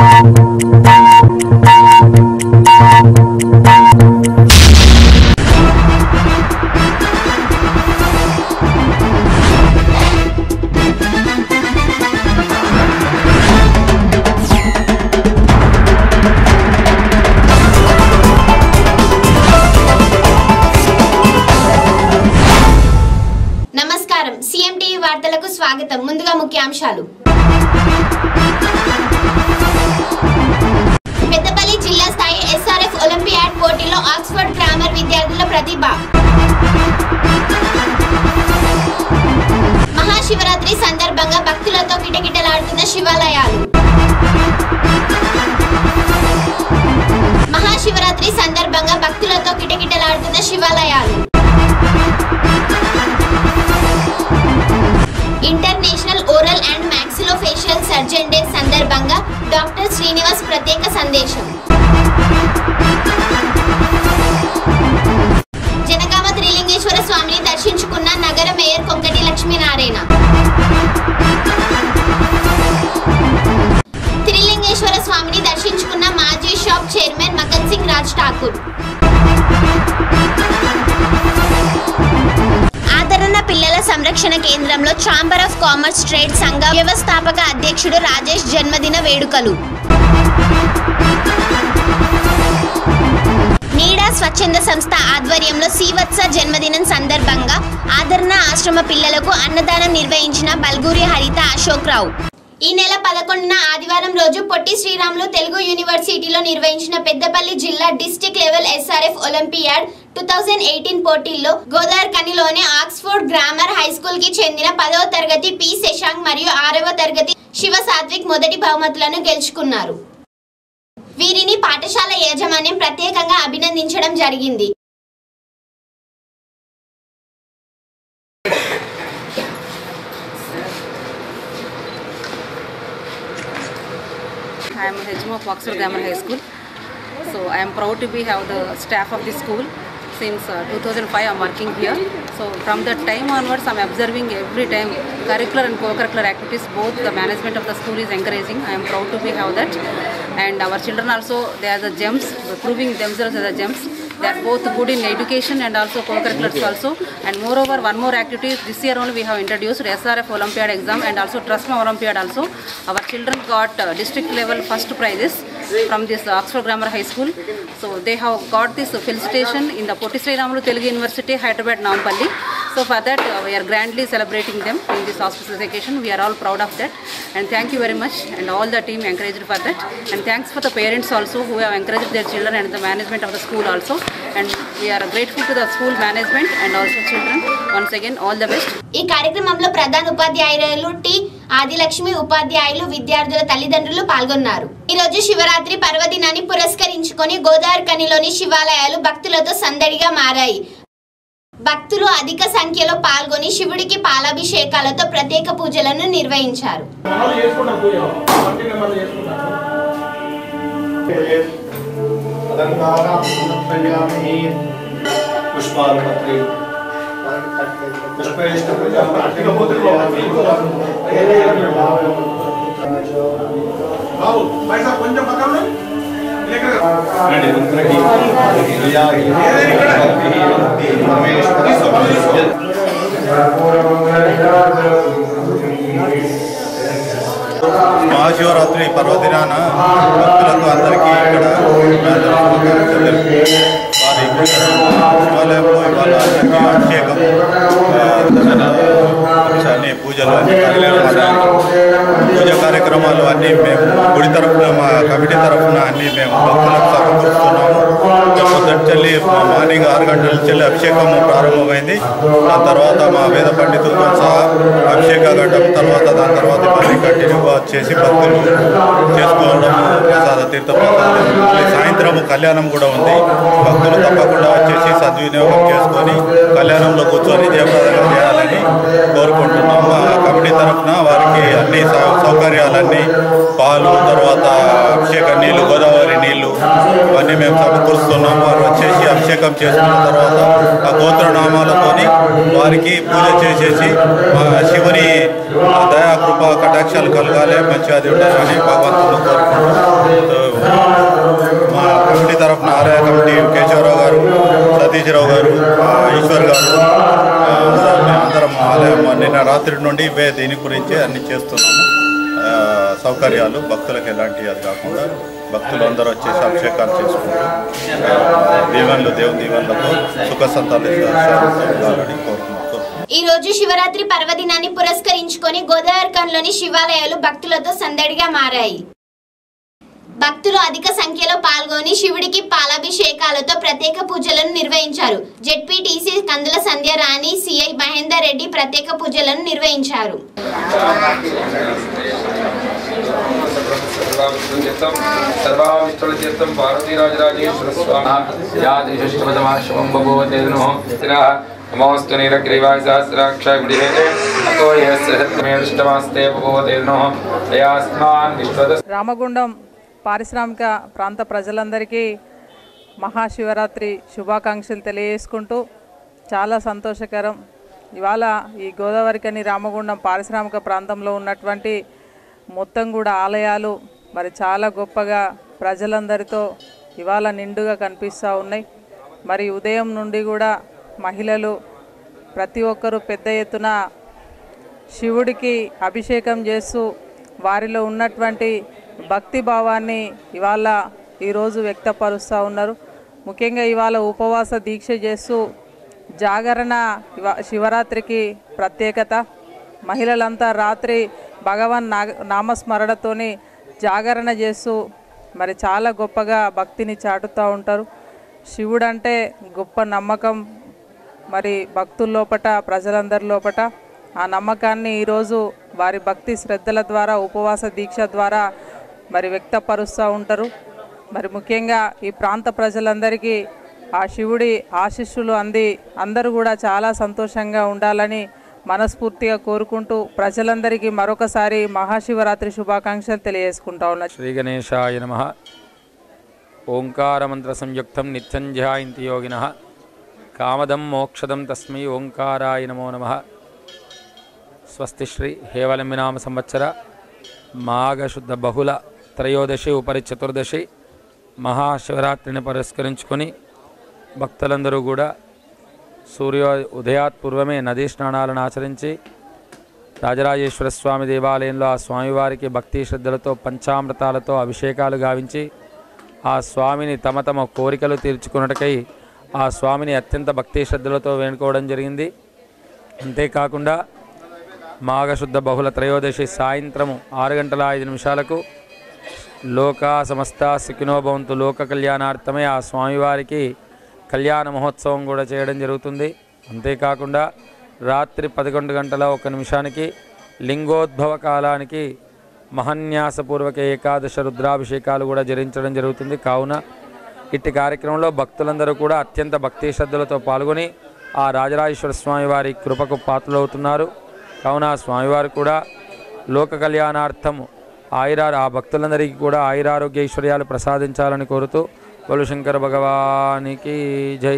నమస్కారం CM TV వార్తలకు స్వాగతం ముందుగా ముఖ్యాంశాలు పెద్దపల్లి జిల్లా స్థాయి ఎస్ఆర్ఎఫ్ ఒలింపియాడ్ పోటీలో ఆక్స్ఫర్డ్ గ్రామర్ విద్యార్థుల ప్రతిభ మహాశివరాత్రి సందర్భంగా భక్తులతో కిటకిటలాడుతున్న శివాలయాలు మహాశివరాత్రి సందర్భంగా భక్తులతో కిటకిటలాడుతున్న శివాలయాలు international oral and maxillofacial surgeon day సందర్భంగా డాక్టర్ శ్రీనివాస్ ప్రత్యేక సందేశం జనగామ త్రిలింగేశ్వర స్వామిని దర్శించుకున్న నగర మేయర్ కొంకటి లక్ష్మీనారాయణ త్రిలింగేశ్వర స్వామిని దర్శించుకున్న మాజీ షాప్ చైర్మన్ మకన్ సింగ్ రాజ్ ఠాకూర్ ఆదరణ పిల్లల సంరక్షణ కేంద్రంలో ఛాంబర్ ఆఫ్ కామర్స్ ట్రేడ్ సంఘ వ్యవస్థాపక అధ్యక్షుడు రాజేష్ జన్మదిన వేడుకలు నీడా స్వచ్ఛంద సంస్థ ఆధ్వర్యంలో శ్రీవత్స జన్మదినం సందర్భంగా ఆదరణ ఆశ్రమ పిల్లలకు అన్నదానం నిర్వహించిన బల్గూరి హరిత అశోక్ రావు ఈ నెల పదకొండున ఆదివారం రోజు పొట్టి శ్రీరాములు తెలుగు యూనివర్సిటీలో నిర్వహించిన పెద్దపల్లి జిల్లా district level SRF olympiad two thousand eighteen పోటీల్లో గోదావరి కనిలోని ఆక్స్ఫోర్డ్ గ్రామర్ హై స్కూల్ కి చెందిన పదవ తరగతి పి శశాంక్ మరియు ఆరవ తరగతి శివ సాత్విక్ మొదటి బహుమతులను గెలుచుకున్నారు వీరిని పాఠశాల యాజమాన్యం ప్రత్యేకంగా అభినందించడం జరిగింది I am HM of Oxford Grammar High School. So I am proud to be have the staff of the school. Since uh, 2005 I am working here. So from that time onwards I am observing every time curricular and co-curricular activities both the management of the school is encouraging. I am proud to be have that. And our children also they are the gems, proving themselves as the gems. They are both good in education and also co-curriculars also. And moreover, one more activity this year only we have introduced SRF Olympiad exam and also Trustma Olympiad also. Our children got uh, district level first prizes from this Oxford Grammar High School. So they have got this felicitation in the Potti Sri Ramulu Telugu University, Hyderabad, Nampalli. So for that uh, we are grandly celebrating them in this auspicious occasion. We are all proud of that. And thank you very much and all the team encouraged for that. And thanks for the parents also who have encouraged their children and the management of the school also. And we are grateful to the school management and also children. Once again, all the best. ఈ కార్యక్రమంలో ప్రధాన ఉపాధ్యాయులు T Adilakshmi ఉపాధ్యాయులు విద్యార్థుల తల్లిదండ్రులు పాల్గొన్నారు ఈ రోజు శివరాత్రి పర్వదినాన్ని పురస్కరించుకొని గోదావరి కనిలోని శివాలయాలు భక్తులతో సందడిగా మారాయి భక్తులు అధిక సంఖ్యలో పాల్గొని శివుడికి పాలాభిషేకాలతో ప్రత్యేక పూజలను నిర్వహించారు మనలు చేసుకుంటాం పూజ పార్టీ మెంబర్లు చేసుకుంటారు పుష్పాలపత్రి బాబు పైసా కొంచెం పక్కన ఉన్నాయి. లేక మహాశివరాత్రి పర్వదినాన భక్తులకు అందరికీ ఇక్కడ శుభాకాంక్షలు తెలుపుతూ వారి శివాలయంలో ఇవాళ అందరికీ అభిషేకం ఆ, దర్శన అన్ని పూజలు అన్ని కార్యక్రమాలు పూజ కార్యక్రమాలు అన్నీ మేము గుడి తరఫున మా కమిటీ తరఫున అన్నీ మేము భక్తులకు సమకూరుస్తున్నాము పొద్దుచెల్లి మార్నింగ్ ఆరు గంటల చెల్లి అభిషేకం ప్రారంభమైంది దాని తర్వాత మా వేద పండితులతో సహా అభిషేక ఘట్టం తర్వాత దాని తర్వాత మళ్ళీ కంటిన్యూగా చేసి భక్తులు చేసుకోవడం ప్రసాద తీర్థ ప్రసాదం మళ్ళీ సాయంత్రం కళ్యాణం కూడా ఉంది భక్తులు తప్పకుండా వచ్చేసి సద్వినియోగం చేసుకొని కళ్యాణంలో కూర్చొని జయప్రదంగా చేయాలని కోరుకుంటున్నాం మా కమిటీ తరఫున వారికి అన్ని సౌ- సౌకర్యాలన్నీ పాలు తర్వాత అభిషేక నీళ్లు గోదావరి నీళ్లు ఇవన్నీ మేము సమకూరుస్తున్నాం వారు వచ్చేసి అభిషేకం చేసుకున్న తర్వాత ఆ గోత్రనామాలతోని వారికి పూజ చేసేసి మా శివుని దయా కృప కటాక్షాలు కలగాలి మంచిగా ఉండాలని భగవంతుడు కోరుకుంటున్నాం రాత్రి నుండి ఇవే దీని గురించి అన్ని చేస్తున్నాము ఆ, సౌకర్యాలు భక్తులకు ఎలాంటి అది కాకుండా భక్తులు అందరూ వచ్చేసి అభిషేకాలు చేసుకుంటూ ఆ, దీవెనలు దేవుని దీవెనలతో సుఖ సంతాలు ఉండాలని కోరుకుంటున్నాం ఈ రోజు శివరాత్రి పర్వదినాన్ని పురస్కరించుకొని గోదావరికంలోని శివాలయాలు భక్తులతో సందడిగా మారాయి భక్తులు అధిక సంఖ్యలో పాల్గొని శివుడికి పాలాభిషేకాలతో ప్రత్యేక పూజలను నిర్వహించారు జెడ్పీటీసీ కందుల సంధ్య రాణి సిఐ మహేందర్ రెడ్డి ప్రత్యేక పూజలను నిర్వహించారు सर्वाविष्णुतीर्थं सर्वाविष्णुतीर्थं पार्वतीराजराजेश्वर स्वामी यादिशिष्टपदमाश्वं बभूवते नमो तिरः नमोऽस्तु नीलग्रीवाय सहस्राक्षाय विडिहे अतो यस्य हत्मे दृष्टमास्ते बभूवते नमो तयास्मान् विश्वद రామగుండం పారిశ్రామిక ప్రాంత ప్రజలందరికీ మహాశివరాత్రి శుభాకాంక్షలు తెలియజేసుకుంటూ చాలా సంతోషకరం ఇవాళ ఈ గోదావరికని రామగుండం పారిశ్రామిక ప్రాంతంలో ఉన్నటువంటి మొత్తం కూడా ఆలయాలు మరి చాలా గొప్పగా ప్రజలందరితో ఇవాళ నిండుగా కనిపిస్తూ ఉన్నాయి మరి ఉదయం నుండి కూడా మహిళలు ప్రతి ఒక్కరూ పెద్ద ఎత్తున శివుడికి అభిషేకం చేస్తూ వారిలో ఉన్నటువంటి భక్తి భావాన్ని ఇవాళ ఈరోజు వ్యక్తపరుస్తూ ఉన్నారు ముఖ్యంగా ఇవాళ ఉపవాస దీక్ష చేస్తూ జాగరణ ఇవా- శివరాత్రికి ప్రత్యేకత మహిళలంతా రాత్రి భగవాన్ నా నామస్మరణతోని జాగరణ చేస్తూ మరి చాలా గొప్పగా భక్తిని చాటుతూ ఉంటారు శివుడు అంటే గొప్ప నమ్మకం మరి భక్తుల లోపట ప్రజలందరి లోపట ఆ నమ్మకాన్ని ఈరోజు వారి భక్తి శ్రద్ధల ద్వారా ఉపవాస దీక్ష ద్వారా మరి వ్యక్తపరుస్తూ ఉంటారు మరి ముఖ్యంగా ఈ ప్రాంత ప్రజలందరికీ ఆ శివుడి ఆశీస్సులు అంది అందరూ కూడా చాలా సంతోషంగా ఉండాలని మనస్ఫూర్తిగా కోరుకుంటూ ప్రజలందరికీ మరొకసారి మహాశివరాత్రి శుభాకాంక్షలు తెలియజేసుకుంటా ఉన్నా శ్రీగణేశాయ నమ ఓంకారమంత్ర సంయుక్తం నిత్యం ధ్యాయంతి యోగిన కామదం మోక్షదం తస్మై ఓంకారాయ నమో నమ స్వస్తి శ్రీ హేవలంబినామ సంవత్సర మాఘశుద్ధ బహుళ త్రయోదశి ఉపరి చతుర్దశి మహాశివరాత్రిని పురస్కరించుకొని భక్తులందరూ కూడా సూర్యో ఉదయాత్ పూర్వమే నదీ స్నానాలను ఆచరించి రాజరాజేశ్వర స్వామి దేవాలయంలో ఆ స్వామివారికి భక్తి శ్రద్ధలతో పంచామృతాలతో అభిషేకాలు గావించి ఆ స్వామిని తమ తమ కోరికలు తీర్చుకున్నటకై ఆ స్వామిని అత్యంత భక్తి శ్రద్ధలతో వేడుకోవడం జరిగింది అంతేకాకుండా మాఘశుద్ధ బహుళ త్రయోదశి సాయంత్రము ఆరు గంటల ఐదు నిమిషాలకు లోక సమస్త సుఖినోభవంతు లోక కళ్యాణార్థమే ఆ స్వామివారికి కళ్యాణ మహోత్సవం కూడా చేయడం జరుగుతుంది అంతేకాకుండా రాత్రి పదకొండు గంటల ఒక నిమిషానికి లింగోద్భవ కాలానికి మహన్యాసపూర్వక ఏకాదశ రుద్రాభిషేకాలు కూడా జరిగించడం జరుగుతుంది కావున ఇట్టి కార్యక్రమంలో భక్తులందరూ కూడా అత్యంత భక్తి శ్రద్ధలతో పాల్గొని ఆ రాజరాజేశ్వర స్వామి వారి కృపకు పాత్రలవుతున్నారు కావున ఆ స్వామివారు కూడా లోక కళ్యాణార్థం ఆయురా ఆ భక్తులందరికీ కూడా ఆయురారోగ్య ఐశ్వర్యాలు ప్రసాదించాలని కోరుతూ బలు శంకర భగవానికి జై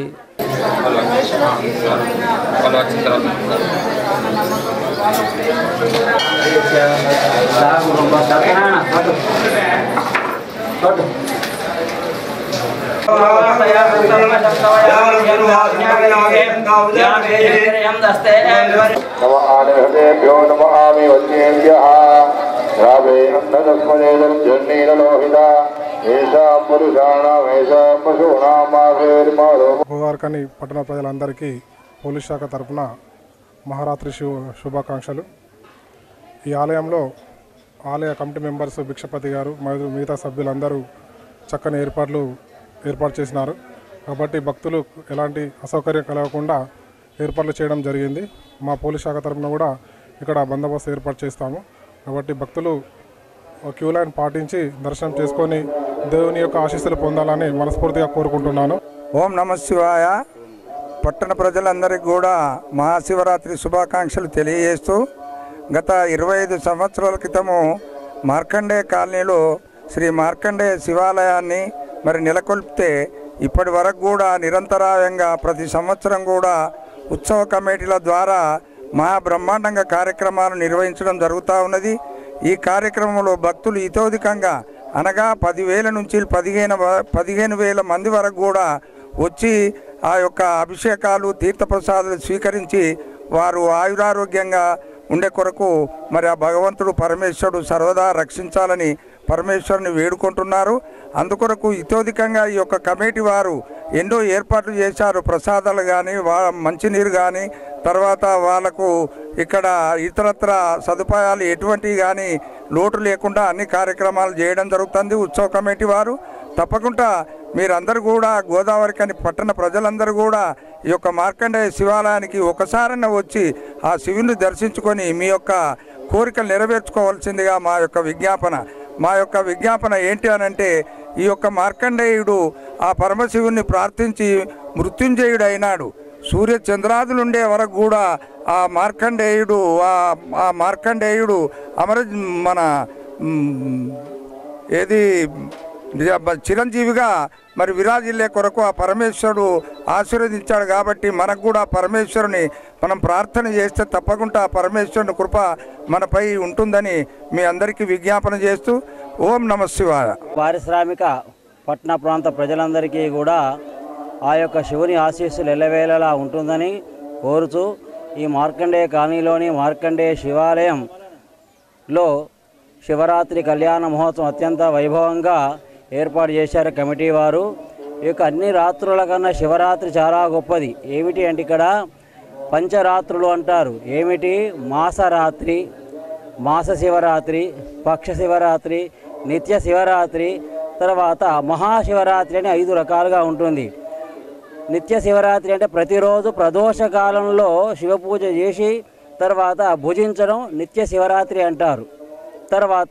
नम आनिहृतेभ्यो नम आमि वच्येभ्यः रावे अन्नदस्मनेदं जन्नीरलोहिता येषां पुरुषाणां येषां पशूनां माभेर्मारो గోదావరికని పట్టణ ప్రజలందరికీ పోలీస్ శాఖ తరపున మహారాత్రి శు శుభాకాంక్షలు ఈ ఆలయంలో ఆలయ కమిటీ మెంబర్స్ భిక్షపతి గారు మరియు మిగతా సభ్యులందరూ చక్కని ఏర్పాట్లు ఏర్పాటు చేసినారు కాబట్టి భక్తులు ఎలాంటి అసౌకర్యం కలగకుండా ఏర్పాట్లు చేయడం జరిగింది మా పోలీస్ శాఖ తరపున కూడా ఇక్కడ బందోబస్తు ఏర్పాటు చేస్తాము కాబట్టి భక్తులు క్యూ లైన్ పాటించి దర్శనం చేసుకొని దేవుని యొక్క ఆశీస్సులు పొందాలని మనస్ఫూర్తిగా కోరుకుంటున్నాను ఓం నమ శివాయ పట్టణ ప్రజలందరికీ కూడా మహాశివరాత్రి శుభాకాంక్షలు తెలియజేస్తూ గత ఇరవై ఐదు సంవత్సరాల క్రితము మార్కండే కాలనీలో శ్రీ మార్కండే శివాలయాన్ని మరి నెలకొల్పితే ఇప్పటి వరకు కూడా నిరంతరాయంగా ప్రతి సంవత్సరం కూడా ఉత్సవ కమిటీల ద్వారా మహా బ్రహ్మాండంగా కార్యక్రమాలు నిర్వహించడం జరుగుతూ ఉన్నది ఈ కార్యక్రమంలో భక్తులు ఇతోధికంగా అనగా పదివేల నుంచి పదిహేను వ- పదిహేను వేల మంది వరకు కూడా వచ్చి ఆ యొక్క అభిషేకాలు తీర్థప్రసాదాలు స్వీకరించి వారు ఆయురారోగ్యంగా ఉండే కొరకు మరి ఆ భగవంతుడు పరమేశ్వరుడు సర్వదా రక్షించాలని పరమేశ్వరుని వేడుకుంటున్నారు అందుకొరకు ఇతోధికంగా ఈ యొక్క కమిటీ వారు ఎన్నో ఏర్పాట్లు చేశారు ప్రసాదాలు కానీ వా మంచినీరు కానీ తర్వాత వాళ్ళకు ఇక్కడ ఇతరత్ర సదుపాయాలు ఎటువంటివి కానీ లోటు లేకుండా అన్ని కార్యక్రమాలు చేయడం జరుగుతుంది ఉత్సవ కమిటీ వారు తప్పకుండా మీరందరూ కూడా గోదావరి కని పట్టణ ప్రజలందరూ కూడా ఈ యొక్క మార్కండేయ శివాలయానికి ఒకసారైనా వచ్చి ఆ శివుని దర్శించుకొని మీ యొక్క కోరికలు నెరవేర్చుకోవాల్సిందిగా మా యొక్క విజ్ఞాపన మా యొక్క విజ్ఞాపన ఏంటి అని అంటే ఈ యొక్క మార్కండేయుడు ఆ పరమశివుని ప్రార్థించి మృత్యుంజయుడు అయినాడు సూర్య చంద్రాదులు ఉండే వరకు కూడా ఆ మార్కండేయుడు ఆ ఆ మార్కండేయుడు అమర మన మ్, ఏది చిరంజీవిగా మరి విరాజిల్లే కొరకు ఆ పరమేశ్వరుడు ఆశీర్వదించాడు కాబట్టి మనకు కూడా ఆ పరమేశ్వరుని మనం ప్రార్థన చేస్తే తప్పకుండా ఆ పరమేశ్వరుని కృప మనపై ఉంటుందని మీ అందరికీ విజ్ఞాపన చేస్తూ ఓం నమ శివాయ పారిశ్రామిక పట్టణ ప్రాంత ప్రజలందరికీ కూడా ఆ యొక్క శివుని ఆశీస్సులు ఎల్లవేళలా ఉంటుందని కోరుతూ ఈ మార్కండేయ కాలనీలోని మార్కండేయ శివాలయంలో శివరాత్రి కళ్యాణ మహోత్సవం అత్యంత వైభవంగా ఏర్పాటు చేశారు కమిటీ వారు ఈ యొక్క అన్ని రాత్రుల కన్నా శివరాత్రి చాలా గొప్పది ఏమిటి అంటే ఇక్కడ పంచరాత్రులు అంటారు ఏమిటి మాసరాత్రి మాస శివరాత్రి పక్ష శివరాత్రి నిత్య శివరాత్రి తర్వాత మహాశివరాత్రి అని ఐదు రకాలుగా ఉంటుంది నిత్య శివరాత్రి అంటే ప్రతిరోజు ప్రదోష కాలంలో శివపూజ చేసి తర్వాత భుజించడం నిత్య శివరాత్రి అంటారు తర్వాత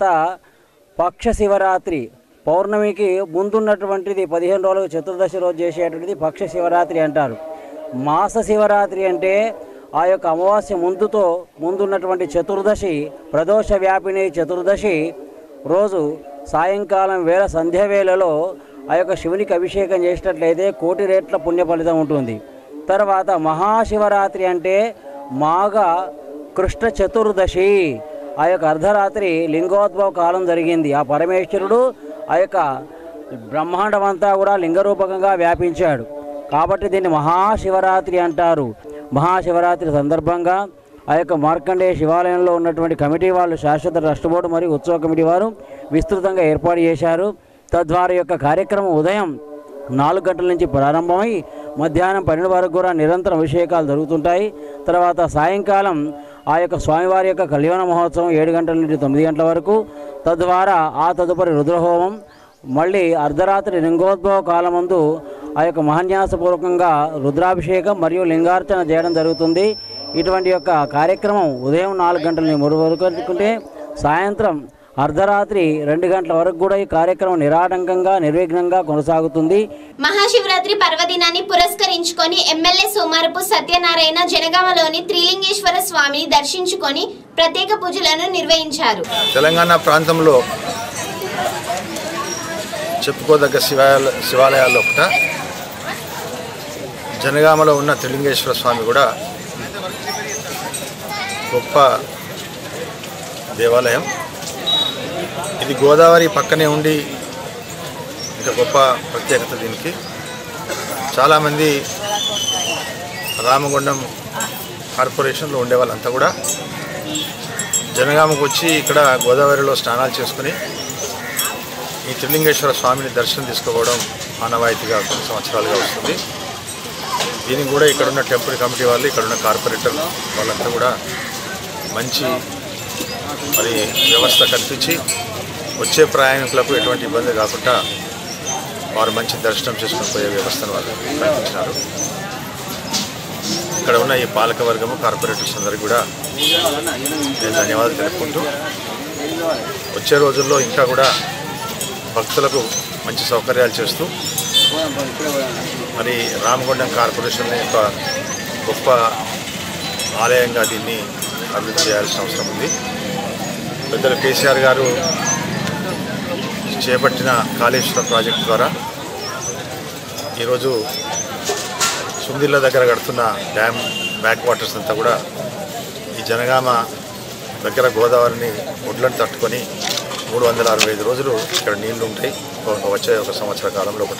పక్ష శివరాత్రి పౌర్ణమికి ముందున్నటువంటిది పదిహేను రోజులకు చతుర్దశి రోజు చేసేటువంటిది పక్ష శివరాత్రి అంటారు మాస శివరాత్రి అంటే ఆ యొక్క అమావాస్య ముందుతో ముందున్నటువంటి చతుర్దశి ప్రదోష వ్యాపిని చతుర్దశి రోజు సాయంకాలం వేళ సంధ్య వేళలో ఆ యొక్క శివునికి అభిషేకం చేసినట్లయితే కోటి రేట్ల పుణ్య ఫలితం ఉంటుంది తర్వాత మహాశివరాత్రి అంటే మాఘ కృష్ణ చతుర్దశి ఆ యొక్క అర్ధరాత్రి లింగోద్భవ కాలం జరిగింది ఆ పరమేశ్వరుడు ఆ యొక్క బ్రహ్మాండం అంతా కూడా లింగరూపకంగా వ్యాపించాడు కాబట్టి దీన్ని మహాశివరాత్రి అంటారు మహాశివరాత్రి సందర్భంగా ఆ యొక్క మార్కండేయ శివాలయంలో ఉన్నటువంటి కమిటీ వాళ్ళు శాశ్వత ట్రస్ట్ బోర్డు మరియు ఉత్సవ కమిటీ వారు విస్తృతంగా ఏర్పాటు చేశారు తద్వారా ఈ యొక్క కార్యక్రమం ఉదయం నాలుగు గంటల నుంచి ప్రారంభమై మధ్యాహ్నం పన్నెండు వరకు కూడా నిరంతరం అభిషేకాలు జరుగుతుంటాయి తర్వాత సాయంకాలం ఆ యొక్క స్వామివారి యొక్క కళ్యాణ మహోత్సవం ఏడు గంటల నుండి తొమ్మిది గంటల వరకు తద్వారా ఆ తదుపరి రుద్రహోమం మళ్ళీ అర్ధరాత్రి లింగోద్భవ కాలమందు ఆ యొక్క మహాన్యాసపూర్వకంగా రుద్రాభిషేకం మరియు లింగార్చన చేయడం జరుగుతుంది ఇటువంటి యొక్క కార్యక్రమం ఉదయం నాలుగు గంటల నుంచి మూడు వరకు అనుకుంటే సాయంత్రం అర్ధరాత్రి రెండు గంటల వరకు కూడా ఈ కార్యక్రమం నిరాటంకంగా నిర్విఘ్నంగా కొనసాగుతుంది మహాశివరాత్రి పర్వదినాన్ని పురస్కరించుకొని ఎమ్మెల్యే సోమారపు సత్యనారాయణ జనగామలోని త్రిలింగేశ్వర స్వామిని దర్శించుకొని ప్రత్యేక పూజలను నిర్వహించారు తెలంగాణ ప్రాంతంలో చెప్పుకోదగ్గ శివాలయ శివాలయాల్లో ఒకట జనగామలో ఉన్న త్రిలింగేశ్వర స్వామి కూడా గొప్ప దేవాలయం ఇది గోదావరి పక్కనే ఉండి ఇంకా గొప్ప ప్రత్యేకత దీనికి చాలామంది రామగుండం కార్పొరేషన్లో ఉండే వాళ్ళంతా కూడా జనగామకు వచ్చి ఇక్కడ గోదావరిలో స్నానాలు చేసుకుని ఈ త్రిలింగేశ్వర స్వామిని దర్శనం తీసుకోవడం ఆనవాయితీగా కొన్ని సంవత్సరాలుగా వస్తుంది దీనికి కూడా ఇక్కడ ఉన్న టెంపుల్ కమిటీ వాళ్ళు ఇక్కడ ఉన్న కార్పొరేటర్ వాళ్ళంతా కూడా మంచి మరి వ్యవస్థ కల్పించి వచ్చే ప్రయాణికులకు ఎటువంటి ఇబ్బంది కాకుండా వారు మంచి దర్శనం చేసుకుని పోయే వ్యవస్థను వాళ్ళు కల్పించినారు ఇక్కడ ఉన్న ఈ పాలక వర్గము కార్పొరేటర్స్ అందరికీ కూడా నేను ధన్యవాదాలు తెలుపుకుంటూ వచ్చే రోజుల్లో ఇంకా కూడా భక్తులకు మంచి సౌకర్యాలు చేస్తూ మరి రామగుండం కార్పొరేషన్ యొక్క గొప్ప ఆలయంగా దీన్ని అభివృద్ధి చేయాల్సిన అవసరం ఉంది పెద్దలు కేసీఆర్ గారు చేపట్టిన కాళేశ్వర ప్రాజెక్టు ద్వారా ఈరోజు సుందిళ్ళ దగ్గర కడుతున్న డ్యామ్ బ్యాక్ వాటర్స్ అంతా కూడా ఈ జనగామ దగ్గర గోదావరిని ఒడ్లను తట్టుకొని మూడు వందల అరవై ఐదు రోజులు ఇక్కడ నీళ్లు ఉంటాయి ఒక వచ్చే ఒక సంవత్సర కాలంలో ఒకట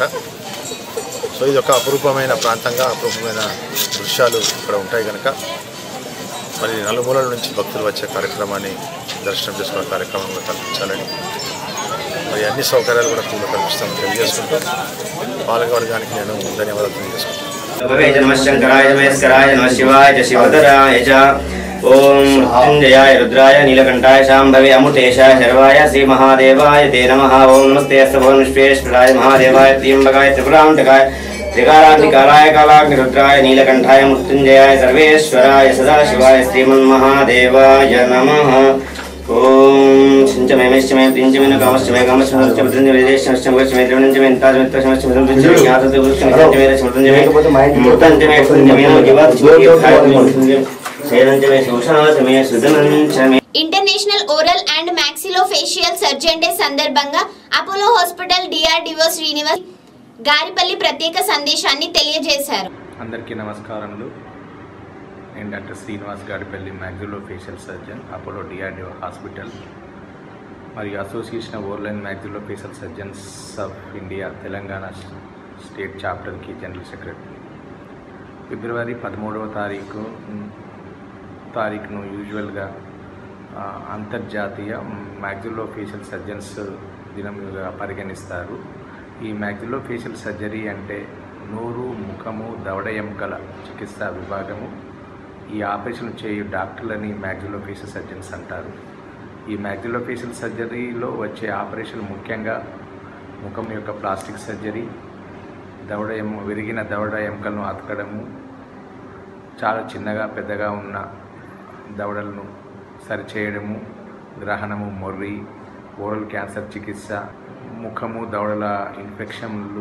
సో ఇది ఒక అపురూపమైన ప్రాంతంగా అపురూపమైన దృశ్యాలు ఇక్కడ ఉంటాయి కనుక మరి నలుమూలల నుంచి భక్తులు వచ్చే కార్యక్రమాన్ని దర్శనం చేసుకునే కార్యక్రమం కూడా కల్పించాలని మరి అన్ని సౌకర్యాలు కూడా కూడా కల్పిస్తామని తెలియజేసుకుంటూ పాలకవర్గానికి నేను ధన్యవాదాలు తెలియజేసుకుంటాను भवे नमः शङ्कराय महेश्वराय नमः शिवाय च शिवधराय च ॐ मृत्युञ्जयाय रुद्राय नीलकण्ठाय शाम्भवे अमुतेशाय शर्वाय श्रीमहादेवाय ते नमः ॐ नमस्ते अस्तभुवनश्वेश्वराय महादेवाय त्र्यम्बकाय त्रिपुरान्तकाय त्रिकालाग्निकालाय कालाग्निरुद्राय नीलकण्ठाय मृत्युञ्जयाय सर्वेश्वराय सदाशिवाय श्रीमन्महादेवाय नमः ॐ सिञ्चमे मेश्चमे पिञ्चमे न कामश्चमे कामश्चमे सच्च मृत्युञ्जमे देशश्चमे वश्चमे त्रिवणञ्चमे ताजमित्रश्चमे मृत्युञ्जमे ज्ञातते वृक्षमे मृत्युञ्जमे मृत्युञ्जमे मृत्युञ्जमे मृत्युञ्जमे శైలంచమే శోషాచమే సుధనంచమే international oral and maxillofacial surgeon day సందర్భంగా Apollo hospital DRDO Srinivas Garipalli ప్రత్యేక సందేశాన్ని తెలియజేశారు అందరికీ నమస్కారములు నేను doctor Srinivas Garipalli maxillofacial surgeon Apollo DRDO hospital మరియు association of oral and maxillofacial surgeons of India Telangana state చాప్టర్కి జనరల్ సెక్రటరీ ఫిబ్రవరి పదమూడవ తారీఖు తారీఖును యూజువల్గా ఆ, అంతర్జాతీయ మ్యాగ్జిలో ఫేషియల్ సర్జన్స్ దినంగా పరిగణిస్తారు ఈ మ్యాగ్జిలో ఫేషియల్ సర్జరీ అంటే నోరు ముఖము దవడ ఎముకల చికిత్సా విభాగము ఈ ఆపరేషన్ చేయు డాక్టర్లని మ్యాగ్జిలో ఫేషియల్ సర్జన్స్ అంటారు ఈ మ్యాగ్జిలో ఫేషియల్ సర్జరీలో వచ్చే ఆపరేషన్ ముఖ్యంగా ముఖం యొక్క ప్లాస్టిక్ సర్జరీ దవడ ఎము విరిగిన దవడ ఎముకలను అతకడము చాలా చిన్నగా పెద్దగా ఉన్న దవడలను సరిచేయడము గ్రహణము మొర్రి ఓరల్ క్యాన్సర్ చికిత్స ముఖము దవడల ఇన్ఫెక్షన్లు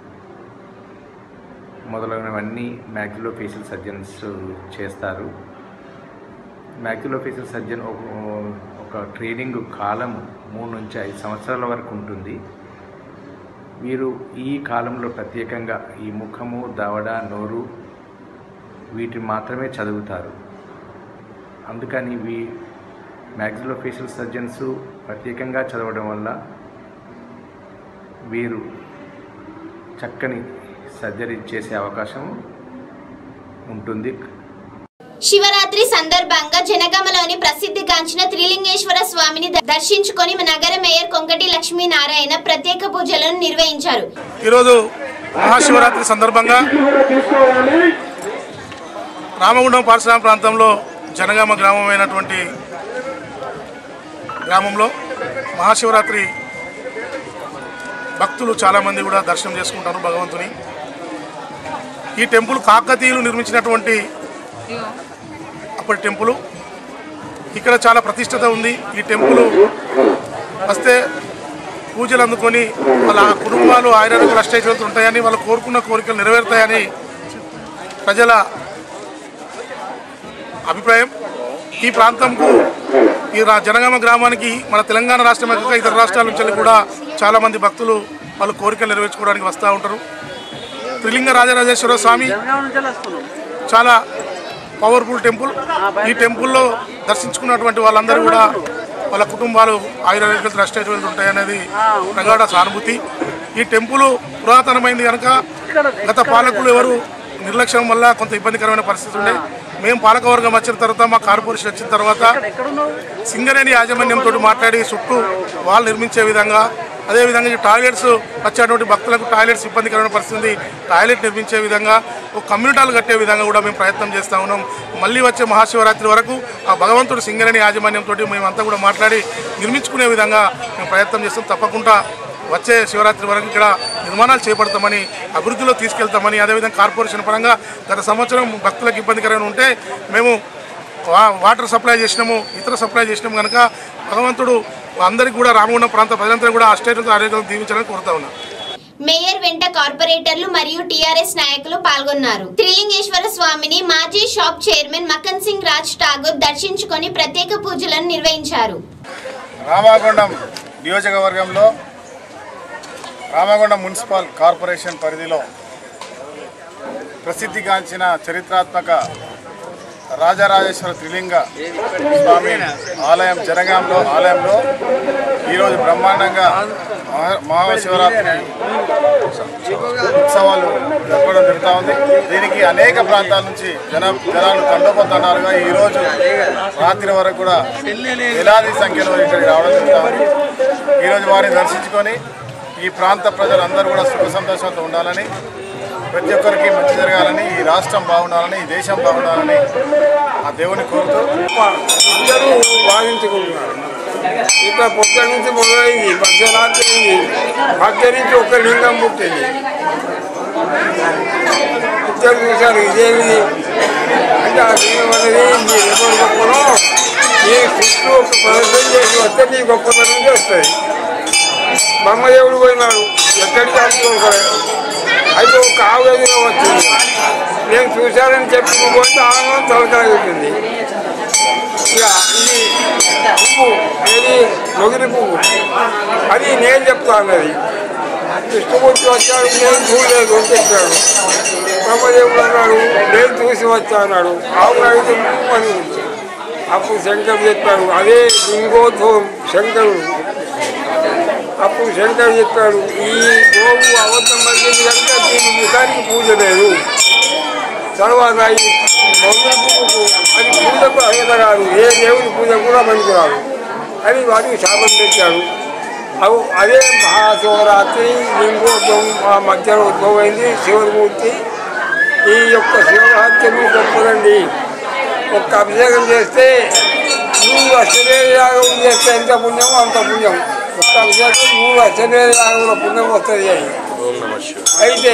మొదలైనవన్నీ మ్యాక్యులో ఫేషియల్ సర్జన్స్ చేస్తారు మ్యాక్యులో ఫేషియల్ సర్జన్ ఒక- ఒక ట్రైనింగ్ కాలం మూడు నుంచి ఐదు సంవత్సరాల వరకు ఉంటుంది వీరు ఈ కాలంలో ప్రత్యేకంగా ఈ ముఖము దవడ నోరు వీటిని మాత్రమే చదువుతారు అందుకని వీ మ్యాక్సిలో ఫేషియల్ సర్జన్స్ ప్రత్యేకంగా చదవడం వల్ల వీరు చక్కని సర్జరీ చేసే అవకాశం ఉంటుంది శివరాత్రి సందర్భంగా జనగామలోని ప్రసిద్ధిగాంచిన త్రిలింగేశ్వర స్వామిని ద- దర్శించుకొని నగర మేయర్ కొంకటి లక్ష్మీనారాయణ ప్రత్యేక పూజలను నిర్వహించారు ఈరోజు మహాశివరాత్రి సందర్భంగా రామగుండం పారిశ్రామిక ప్రాంతంలో జనగామ గ్రామమైనటువంటి గ్రామంలో మహాశివరాత్రి భక్తులు చాలామంది కూడా దర్శనం చేసుకుంటారు భగవంతుని ఈ టెంపుల్ కాకతీయులు నిర్మించినటువంటి అప్పటి టెంపుల్ ఇక్కడ చాలా ప్రతిష్టత ఉంది ఈ టెంపుల్ వస్తే పూజలు అందుకొని వాళ్ళ కుటుంబాలు ఆయురారోగ్యాలు అష్టైశ్వర్యాలు ఉంటాయని వాళ్ళు కోరుకున్న కోరికలు నెరవేరుతాయని ప్రజల అభిప్రాయం ఈ ప్రాంతంకు ఈ రా- జనగామ గ్రామానికి మన తెలంగాణ రాష్ట్రం కాక ఇతర రాష్ట్రాల నుంచి కూడా చాలామంది భక్తులు వాళ్ళ కోరికలు నెరవేర్చుకోవడానికి వస్తూ ఉంటారు త్రిలింగ రాజరాజేశ్వర స్వామి చాలా పవర్ఫుల్ టెంపుల్ ఈ టెంపుల్లో దర్శించుకున్నటువంటి వాళ్ళందరూ కూడా వాళ్ళ కుటుంబాలు ఆయుర్వేదికలు అష్టైశ్వర్యాలు ఉంటాయనేది ప్రగాఢ సానుభూతి ఈ టెంపుల్ పురాతనమైంది కనుక గత పాలకులు ఎవరు నిర్లక్ష్యం వల్ల కొంత ఇబ్బందికరమైన పరిస్థితి ఉండే మేము పాలకవర్గం వచ్చిన తర్వాత మా కార్పొరేషన్ వచ్చిన తర్వాత సింగరేణి యాజమాన్యంతో మాట్లాడి చుట్టూ వాళ్ళు నిర్మించే విధంగా అదేవిధంగా ఈ టాయిలెట్స్ వచ్చేటువంటి భక్తులకు టాయిలెట్స్ ఇబ్బందికరమైన పరిస్థితి ఉంది. టాయిలెట్ నిర్మించే విధంగా ఒక కమ్యూనిటాలు కట్టే విధంగా కూడా మేము ప్రయత్నం చేస్తూ ఉన్నాం మళ్ళీ వచ్చే మహాశివరాత్రి వరకు ఆ భగవంతుడు సింగరేణి యాజమాన్యంతో మేమంతా కూడా మాట్లాడి నిర్మించుకునే విధంగా మేము ప్రయత్నం చేస్తాం తప్పకుండా వచ్చే శివరాత్రి వరకు ఇక్కడ నిర్మాణాలు చేపడతామని అభివృద్ధిలో తీసుకెళ్తామని అదేవిధంగా కార్పొరేషన్ పరంగా గత సంవత్సరం భక్తులకు ఇబ్బందికరంగా ఉంటే మేము వా- వాటర్ సప్లై చేసినాము ఇతర సప్లై చేసినాము కనుక భగవంతుడు అందరికీ కూడా రామగుండం ప్రాంత ప్రజలందరూ కూడా అష్టైర్యంతో ఆరోగ్యం దీవించాలని కోరుతా ఉన్నాం మేయర్ వెంట కార్పొరేటర్లు మరియు టీఆర్ఎస్ నాయకులు పాల్గొన్నారు త్రిలింగేశ్వర స్వామిని మాజీ షాప్ చైర్మన్ మకన్ సింగ్ రాజ్ ఠాగూర్ దర్శించుకొని ప్రత్యేక పూజలను నిర్వహించారు రామాగుండం నియోజకవర్గంలో రామగుండం మున్సిపల్ కార్పొరేషన్ పరిధిలో ప్రసిద్ధిగాంచిన చరిత్రాత్మక రాజరాజేశ్వర త్రిలింగ స్వామి ఆలయం జనగాంలో ఆలయంలో ఈరోజు బ్రహ్మాండంగా మహా- మహాశివరాత్రి ఉత్సవాలు జరపడం జరుగుతూ ఉంది దీనికి అనేక ప్రాంతాల నుంచి జన జనాలు తండోపతండాలుగా ఈరోజు రాత్రి వరకు కూడా వేలాది సంఖ్యలో ఇక్కడికి రావడం జరుగుతూ ఉంది ఈరోజు వారిని దర్శించుకొని ఈ ప్రాంత ప్రజలందరూ కూడా సుఖ సంతోషంతో ఉండాలని ప్రతి ఒక్కరికి మంచి జరగాలని ఈ రాష్ట్రం బాగుండాలని ఈ దేశం బాగుండాలని ఆ దేవుని కోరుతూ అందరూ వాదించుకుంటున్నారు ఇక పొద్దు నుంచి మొదలైంది మధ్యరాత్రి అయింది మధ్య నుంచి ఒక లింగం పుట్టింది ఇద్దరు చూశారు ఇదేమి అంటే ఆ లింగం అనేది మీరు ఎవరు గొప్పనో ఈ చుట్టూ ఒక ప్రదర్శన చేసి వస్తే మీ గొప్పతనం వస్తుంది బ్రహ్మదేవుడు పోయినాడు ఎక్కడికి అనుకోలేదు అయితే ఒక ఆవేదన వచ్చింది నేను చూశానని చెప్పి పోతే ఆనందం తలకలుగుతుంది ఇక ఇది పువ్వు ఏది మొగిరి పువ్వు అది నేను చెప్తాను అది కృష్ణమూర్తి వచ్చాడు నేను చూడలేదు అని చెప్పాడు బ్రహ్మదేవుడు అన్నాడు నేను చూసి వచ్చా అన్నాడు ఆవులు అడిగితే పువ్వు అని ఉంది. అప్పుడు శంకరుడు చెప్పాడు అదే లింగోద్భవం శంకరుడు అప్పుడు శంకర్ చెప్పాడు ఈ గోవు అబద్ధం పలికింది కనుక దీని ముఖానికి పూజ లేదు తర్వాత ఈ మౌన పువ్వుకు అది పూజకు అర్హత కాదు ఏ దేవుని పూజ కూడా పనికిరాదు అని వాటికి శాపం పెట్టాడు అవు అదే మహాశివరాత్రి లింగోద్భవం ఆ మధ్యలో ఉద్భవమైంది శివమూర్తి ఈ యొక్క శివరాత్రి గొప్పదండి ఒక్క అభిషేకం చేస్తే నువ్వు అశ్వమేధ యాగం చేస్తే ఎంత పుణ్యమో అంత పుణ్యం ఒక్క అభిషేకం నువ్వు అశ్వమేధ యాగంలో పుణ్యం వస్తుంది అని అయితే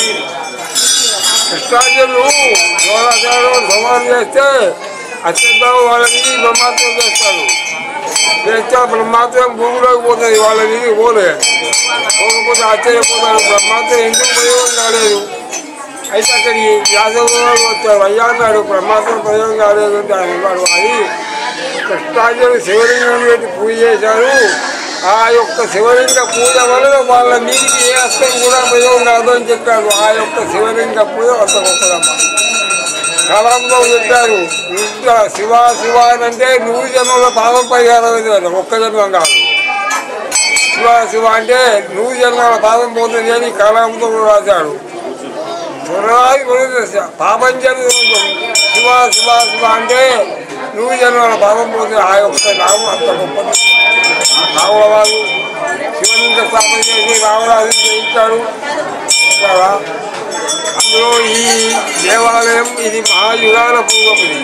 కృష్ణార్జునులు ద్రోణాచార్యులు సమానం చేస్తే అత్యంతం వాళ్ళని బ్రహ్మాత్రం చేస్తారు చేస్తే బ్రహ్మాత్రం భూమిలోకి పోతుంది వాళ్ళని పోలే పోకపోతే ఆశ్చర్యపోతారు బ్రహ్మాత్రం ఎందుకు ప్రయోగం కాలేదు అయితే అక్కడికి యాదవులు వచ్చారు అయ్యా అన్నాడు బ్రహ్మాత్రం ప్రయోగం కాలేదు అంటే ఆయన అన్నాడు అది కృష్ణార్జునులు శివలింగం పెట్టి పూజ చేశారు ఆ యొక్క శివలింగ పూజ వలన వాళ్ళ నీటికి ఏ అస్తం కూడా ప్రయోగం కాదు అని చెప్పాడు ఆ యొక్క శివలింగ పూజ అంత గొప్పదమ్మా కాలంలో చెప్పారు ఇంకా శివ శివ అని అంటే నూరు జన్మల పాపం పరిహారం అయింది ఒక్క జన్మం కాదు శివ శివ అంటే నూరు జన్మల పాపం పోతుంది అని కళంతో రాశాడు త్వరగా పాపం జరుగుతుంది శివ శివ శివ అంటే నూరు జన్మల పాపం పోతుంది ఆ యొక్క నామం అంత గొప్పది రావుల వారు శివలింగ స్థాపన చేసి రావరాజు చేయించాడు కదా అందులో ఈ దేవాలయం ఇది మహాయుగాల పూర్వం ఇది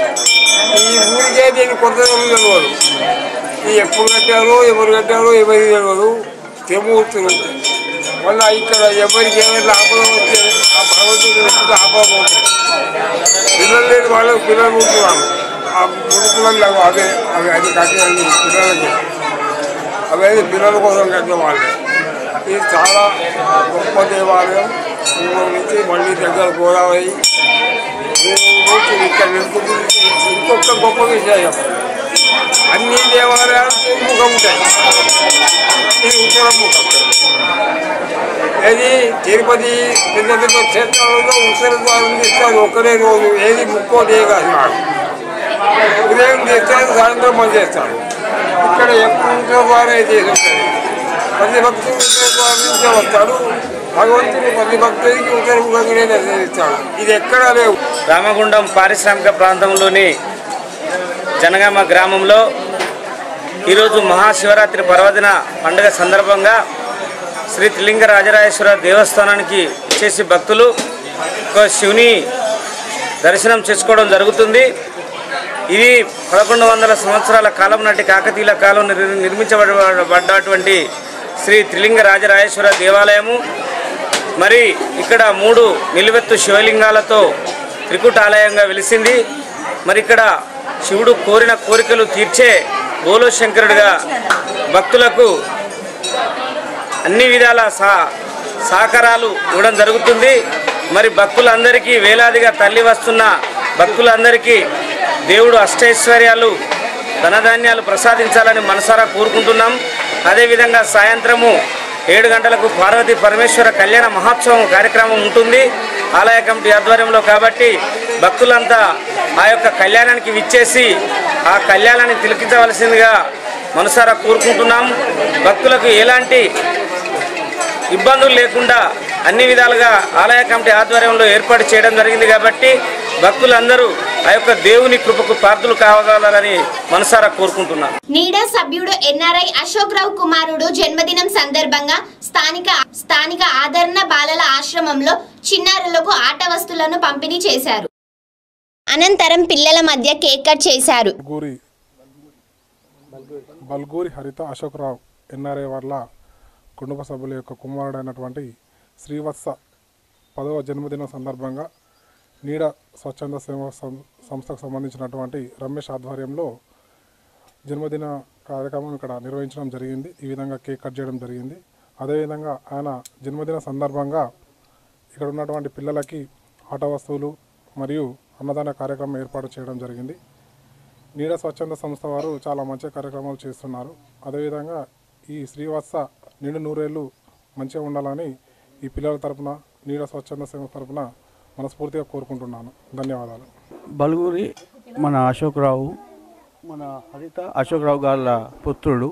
ఈ ఊరికే దీన్ని కొత్త తెలియదు ఇది ఎప్పుడు కట్టారో ఎవరు కట్టారో ఎవరికి తెలియదు త్రిమూర్తులు మళ్ళీ ఇక్కడ ఎవరికి ఏమైనా ఆపద వస్తే ఆ భగవంతుడు వస్తే ఆపకపోతుంది పిల్లలు లేని వాళ్ళకి పిల్లలు ఉంటున్నాను ఆ ముడుపులలో అదే అవి అది కట్టేది పిల్లలకి అవన్నీ పిల్లల కోసం కట్టిన వాళ్ళే ఇది చాలా గొప్ప దేవాలయం పూర్వం నుంచి మళ్ళీ దగ్గర గోదావరి మూర్తులు ఇక్కడ నిలుపుతుంది ఇంకొక గొప్ప విషయం అన్ని దేవాలయాలు ముఖం ఉంటాయి ఇది ఉత్తర ముఖం ఏది తిరుపతి పెద్ద పెద్ద క్షేత్రాలలో ఉత్తర ద్వారం తీస్తారు ఒక్కరే రోజు ఏది ముక్కో డే కాదు నాడు ఉదయం చేస్తారు సాయంత్రం మంది చేస్తారు ఇక్కడ ఎప్పుడు ఉత్తర ద్వారం చేసి ఉంటుంది ప్రతి భక్తుడు ఉత్తర ద్వారం నుంచే వస్తాడు భగవంతుడు ప్రతి భక్తుడికి ఉత్తర ముఖంగానే దర్శనమిస్తాడు ఇది ఎక్కడా లేవు రామగుండం పారిశ్రామిక ప్రాంతంలోని జనగామ గ్రామంలో ఈరోజు మహాశివరాత్రి పర్వదిన పండుగ సందర్భంగా శ్రీ త్రిలింగ రాజరాజేశ్వర దేవస్థానానికి చేసి భక్తులు ఒక శివుని దర్శనం చేసుకోవడం జరుగుతుంది ఇది పదకొండు వందల సంవత్సరాల కాలం నాటి కాకతీయుల కాలం నిర్- నిర్మించబడబడ్డటువంటి శ్రీ త్రిలింగ రాజరాజేశ్వర దేవాలయము మరి ఇక్కడ మూడు నిలువెత్తు శివలింగాలతో త్రికుటాలయంగా వెలిసింది మరి ఇక్కడ శివుడు కోరిన కోరికలు తీర్చే బోలో శంకరుడిగా భక్తులకు అన్ని విధాల సా సహకారాలు ఇవ్వడం జరుగుతుంది మరి భక్తులందరికీ వేలాదిగా తల్లి వస్తున్న భక్తులందరికీ దేవుడు అష్టైశ్వర్యాలు ధనధాన్యాలు ప్రసాదించాలని మనసారా కోరుకుంటున్నాం అదేవిధంగా సాయంత్రము ఏడు గంటలకు పార్వతీ పరమేశ్వర కళ్యాణ మహోత్సవం కార్యక్రమం ఉంటుంది ఆలయ కమిటీ ఆధ్వర్యంలో కాబట్టి భక్తులంతా ఆ యొక్క కళ్యాణానికి విచ్చేసి ఆ కళ్యాణాన్ని తిలకించవలసిందిగా మనసారా కోరుకుంటున్నాం భక్తులకు ఎలాంటి ఇబ్బందులు లేకుండా అన్ని విధాలుగా ఆలయ కమిటీ ఆధ్వర్యంలో ఏర్పాటు చేయడం జరిగింది కాబట్టి భక్తులందరూ ఆ యొక్క దేవుని కృపకు పాత్రలు కావాలని మనసారా కోరుకుంటున్నాం నీడా సభ్యుడు ఎన్ఆర్ఐ అశోక్ రావు కుమారుడు జన్మదినం సందర్భంగా స్థానిక స్థానిక ఆదరణ బాలల ఆశ్రమంలో చిన్నారులకు ఆట వస్తువులను పంపిణీ చేశారు అనంతరం పిల్లల మధ్య కేక్ కట్ చేశారు బల్గూరి బల్గూరి హరిత అశోక్రావు ఎన్ఆర్ఏ వల్ల కుటుంబ సభ్యుల యొక్క కుమారుడైనటువంటి శ్రీవత్స పదవ జన్మదినం సందర్భంగా నీడ స్వచ్ఛంద సేవ సం- సంస్థకు సంబంధించినటువంటి రమేష్ ఆధ్వర్యంలో జన్మదిన కార్యక్రమం ఇక్కడ నిర్వహించడం జరిగింది ఈ విధంగా కేక్ కట్ చేయడం జరిగింది అదేవిధంగా ఆయన జన్మదిన సందర్భంగా ఇక్కడ ఉన్నటువంటి పిల్లలకి ఆట వస్తువులు మరియు అన్నదాన కార్యక్రమం ఏర్పాటు చేయడం జరిగింది నీడ స్వచ్ఛంద సంస్థ వారు చాలా మంచి కార్యక్రమాలు చేస్తున్నారు అదేవిధంగా ఈ శ్రీవత్స నిండు నూరేళ్ళు మంచిగా ఉండాలని ఈ పిల్లల తరపున నీడ స్వచ్ఛంద సంస్థ తరపున మనస్ఫూర్తిగా కోరుకుంటున్నాను ధన్యవాదాలు బలుగురి మన అశోక్ రావు మన హరిత అశోక్ రావు గారి పుత్రుడు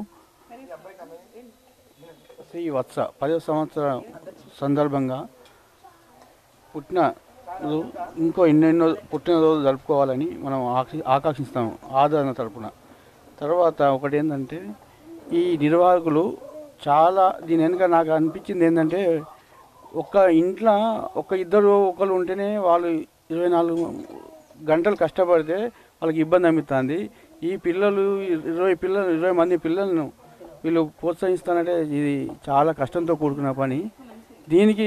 శ్రీ వత్స పదో సంవత్సరం సందర్భంగా పుట్టిన రోజు ఇంకో ఎన్నెన్నో పుట్టినరోజు జరుపుకోవాలని మనం ఆక్షి- ఆకాంక్షిస్తాము ఆదరణ తరపున తర్వాత ఒకటి ఏంటంటే ఈ నిర్వాహకులు చాలా దీని వెనుక నాకు అనిపించింది ఏంటంటే ఒక ఇంట్లో ఒక ఇద్దరు ఒకరు ఉంటేనే వాళ్ళు ఇరవై నాలుగు గంటలు కష్టపడితే వాళ్ళకి ఇబ్బంది అనిపిస్తుంది ఈ పిల్లలు ఇరవై పిల్లలు ఇరవై మంది పిల్లలను వీళ్ళు ప్రోత్సహిస్తానంటే ఇది చాలా కష్టంతో కూడుకున్న పని దీనికి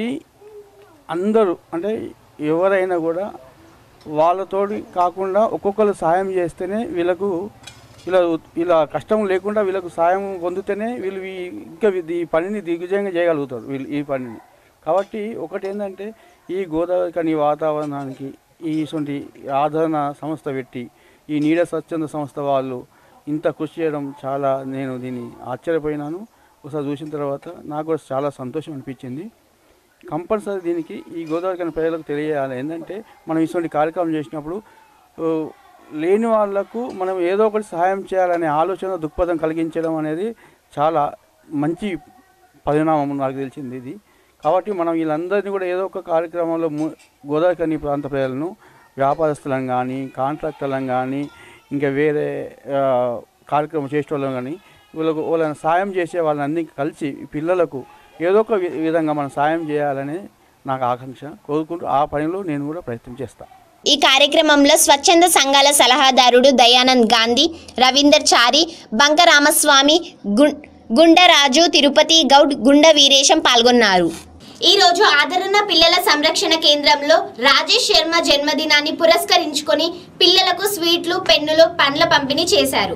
అందరూ అంటే ఎవరైనా కూడా వాళ్ళతోటి కాకుండా ఒక్కొక్కరు సాయం చేస్తేనే వీళ్ళకు ఇలా ఇలా కష్టం లేకుండా వీళ్ళకు సాయం పొందితేనే వీళ్ళు ఈ- ఇంకా ఈ పనిని దిగ్విజయంగా చేయగలుగుతారు వీళ్ళు ఈ పనిని కాబట్టి ఒకటి ఏంటంటే ఈ గోదావరి కని వాతావరణానికి ఈ ఇటువంటి ఆదరణ సంస్థ పెట్టి ఈ నీడ స్వచ్ఛంద సంస్థ వాళ్ళు ఇంత కృషి చేయడం చాలా నేను దీన్ని ఆశ్చర్యపోయినాను ఒకసారి చూసిన తర్వాత నాకు కూడా చాలా సంతోషం అనిపించింది కంపల్సరీ దీనికి ఈ గోదావరి కని ప్రజలకు తెలియాలి ఏంటంటే మనం ఇటువంటి కార్యక్రమం చేసినప్పుడు ఓ, లేని వాళ్లకు మనం ఏదో ఒకటి సహాయం చేయాలనే ఆలోచన దృక్పథం కలిగించడం అనేది చాలా మంచి పరిణామం నాకు తెలిసింది ఇది కాబట్టి మనం వీళ్ళందరినీ కూడా ఏదో ఒక కార్యక్రమంలో ము- గోదావరి కని ప్రాంత ప్రజలను వ్యాపారస్తులను కానీ కాంట్రాక్టర్లను కానీ ఇంకా వేరే ఆ, కార్యక్రమం చేసే వాళ్ళని కానీ వీళ్ళకు వాళ్ళని సాయం చేసే వాళ్ళని కలిసి ఈ పిల్లలకు ఏదో ఒక వి- విధంగా మనం సాయం చేయాలని నాకు ఆకాంక్ష కోరుకుంటూ ఆ పనిలో నేను కూడా ప్రయత్నం చేస్తాను ఈ కార్యక్రమంలో స్వచ్ఛంద సంఘాల సలహాదారుడు దయానంద్ గాంధీ రవీందర్ చారి బంక రామస్వామి గు- గుండరాజు తిరుపతి గౌడ్ గుండ వీరేశం పాల్గొన్నారు ఈ రోజు ఆదరణ పిల్లల సంరక్షణ కేంద్రంలో రాజేష్ శర్మ జన్మదినాన్ని పురస్కరించుకొని పిల్లలకు స్వీట్లు పెన్నులు పండ్ల పంపిణీ చేశారు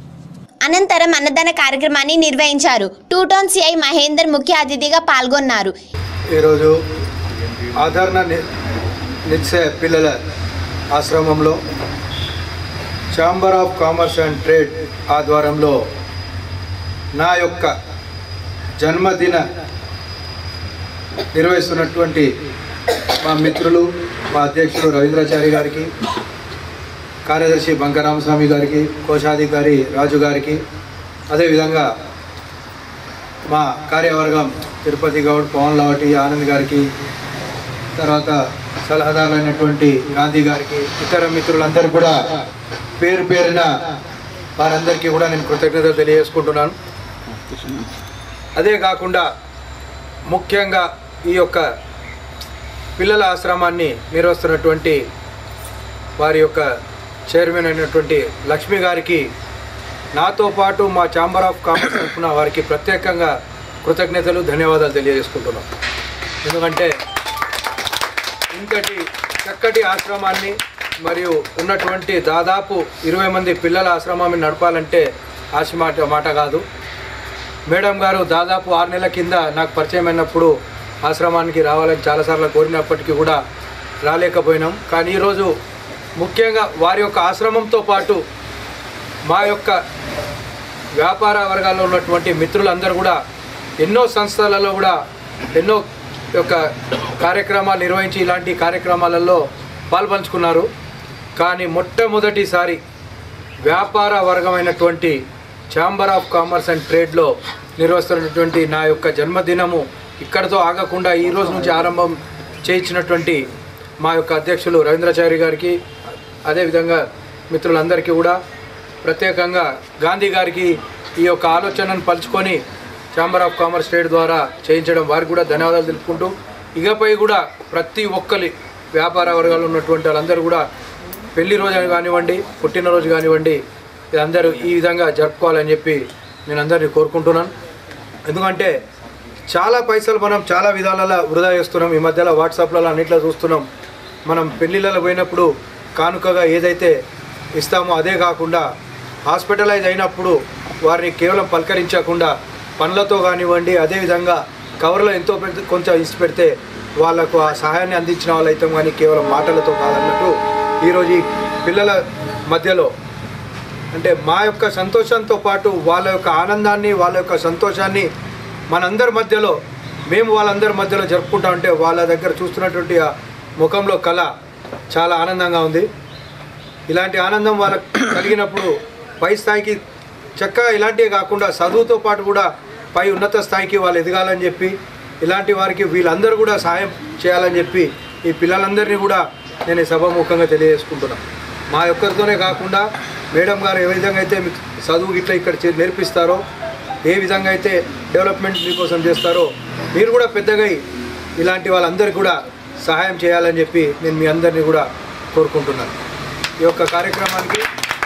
అనంతరం అన్నదాన కార్యక్రమాన్ని నిర్వహించారు టూ టౌన్ సిఐ మహేందర్ ముఖ్య అతిథిగా పాల్గొన్నారు ఈరోజు ఆదరణ ని- నిత్య పిల్లల ఆశ్రమంలో chamber of commerce and trade ఆధ్వర్యంలో నా యొక్క జన్మదిన నిర్వహిస్తున్నటువంటి మా మిత్రులు మా అధ్యక్షుడు రవీంద్రాచారి గారికి కార్యదర్శి బంకరామస్వామి గారికి కోశాధికారి రాజు గారికి అదేవిధంగా మా కార్యవర్గం తిరుపతి గౌడ్ పవన్ లావటి ఆనంద్ గారికి తర్వాత సలహాదారులైనటువంటి గాంధీ గారికి ఇతర మిత్రులందరూ కూడా పేరు పేరున వారందరికీ కూడా నేను కృతజ్ఞతలు తెలియజేసుకుంటున్నాను అదే కాకుండా ముఖ్యంగా ఈ యొక్క పిల్లల ఆశ్రమాన్ని నిర్వహిస్తున్నటువంటి వారి యొక్క చైర్మన్ అయినటువంటి లక్ష్మి గారికి నాతో పాటు మా ఛాంబర్ ఆఫ్ కామర్స్ తరఫున వారికి ప్రత్యేకంగా కృతజ్ఞతలు ధన్యవాదాలు తెలియజేసుకుంటున్నాం ఎందుకంటే ఇంతటి చక్కటి ఆశ్రమాన్ని మరియు ఉన్నటువంటి దాదాపు ఇరవై మంది పిల్లల ఆశ్రమాన్ని నడపాలంటే ఆశ మాట మాట కాదు మేడం గారు దాదాపు ఆరు నెలల కింద నాకు పరిచయం అయినప్పుడు ఆశ్రమానికి రావాలని చాలాసార్లు కోరినప్పటికీ కూడా రాలేకపోయినాం కానీ ఈరోజు ముఖ్యంగా వారి యొక్క ఆశ్రమంతో పాటు మా యొక్క వ్యాపార వర్గాల్లో ఉన్నటువంటి మిత్రులందరూ కూడా ఎన్నో సంస్థలలో కూడా ఎన్నో యొక్క కార్యక్రమాలు నిర్వహించి ఇలాంటి కార్యక్రమాలలో పాల్పంచుకున్నారు కానీ మొట్టమొదటిసారి వ్యాపార వర్గమైనటువంటి ఛాంబర్ ఆఫ్ కామర్స్ అండ్ ట్రేడ్లో నిర్వహిస్తున్నటువంటి నా యొక్క జన్మదినము ఇక్కడితో ఆగకుండా ఈ రోజు నుంచి ఆరంభం చేయించినటువంటి మా యొక్క అధ్యక్షులు రవీంద్రాచారి గారికి అదేవిధంగా మిత్రులందరికీ కూడా ప్రత్యేకంగా గాంధీ గారికి ఈ యొక్క ఆలోచనను పలుచుకొని ఛాంబర్ ఆఫ్ కామర్స్ ట్రేడ్ ద్వారా చేయించడం వారికి కూడా ధన్యవాదాలు తెలుపుకుంటూ ఇకపై కూడా ప్రతి ఒక్కరి వ్యాపార వర్గాలు ఉన్నటువంటి వాళ్ళందరూ కూడా పెళ్లి రోజు కానివ్వండి పుట్టినరోజు కానివ్వండి ఇది అందరూ ఈ విధంగా జరుపుకోవాలని చెప్పి నేను అందరినీ కోరుకుంటున్నాను ఎందుకంటే చాలా పైసలు మనం చాలా విధాలలో వృధా చేస్తున్నాం ఈ మధ్యలో వాట్సాప్లలో అన్నిట్లో చూస్తున్నాం మనం పెళ్ళిళ్ళలో పోయినప్పుడు కానుకగా ఏదైతే ఇస్తామో అదే కాకుండా హాస్పిటలైజ్ అయినప్పుడు వారిని కేవలం పలకరించకుండా పనులతో కానివ్వండి అదేవిధంగా కవర్లో ఎంతో పెద్ద కొంచెం ఇచ్చి పెడితే వాళ్ళకు ఆ సహాయాన్ని అందించిన వాళ్ళైతే కానీ కేవలం మాటలతో కాదన్నట్టు ఈరోజు ఈ పిల్లల మధ్యలో అంటే మా యొక్క సంతోషంతో పాటు వాళ్ళ యొక్క ఆనందాన్ని వాళ్ళ యొక్క సంతోషాన్ని మనందరి మధ్యలో మేము వాళ్ళందరి మధ్యలో జరుపుకుంటా ఉంటే వాళ్ళ దగ్గర చూస్తున్నటువంటి ఆ ముఖంలో కళ చాలా ఆనందంగా ఉంది ఇలాంటి ఆనందం వాళ్ళకి కలిగినప్పుడు పై స్థాయికి చక్కగా ఇలాంటివి కాకుండా చదువుతో పాటు కూడా పై ఉన్నత స్థాయికి వాళ్ళు ఎదగాలని చెప్పి ఇలాంటి వారికి వీళ్ళందరూ కూడా సహాయం చేయాలని చెప్పి ఈ పిల్లలందరినీ కూడా నేను ఈ సభాముఖంగా తెలియజేసుకుంటున్నాను మా ఒక్కరితోనే కాకుండా మేడం గారు ఏ విధంగా అయితే మీకు చదువు ఇట్లా ఇక్కడ చే- నేర్పిస్తారో ఏ విధంగా అయితే డెవలప్మెంట్ మీకోసం చేస్తారో మీరు కూడా పెద్దగా అయి ఇలాంటి వాళ్ళందరికీ కూడా సహాయం చేయాలని చెప్పి నేను మీ అందరినీ కూడా కోరుకుంటున్నాను ఈ యొక్క కార్యక్రమానికి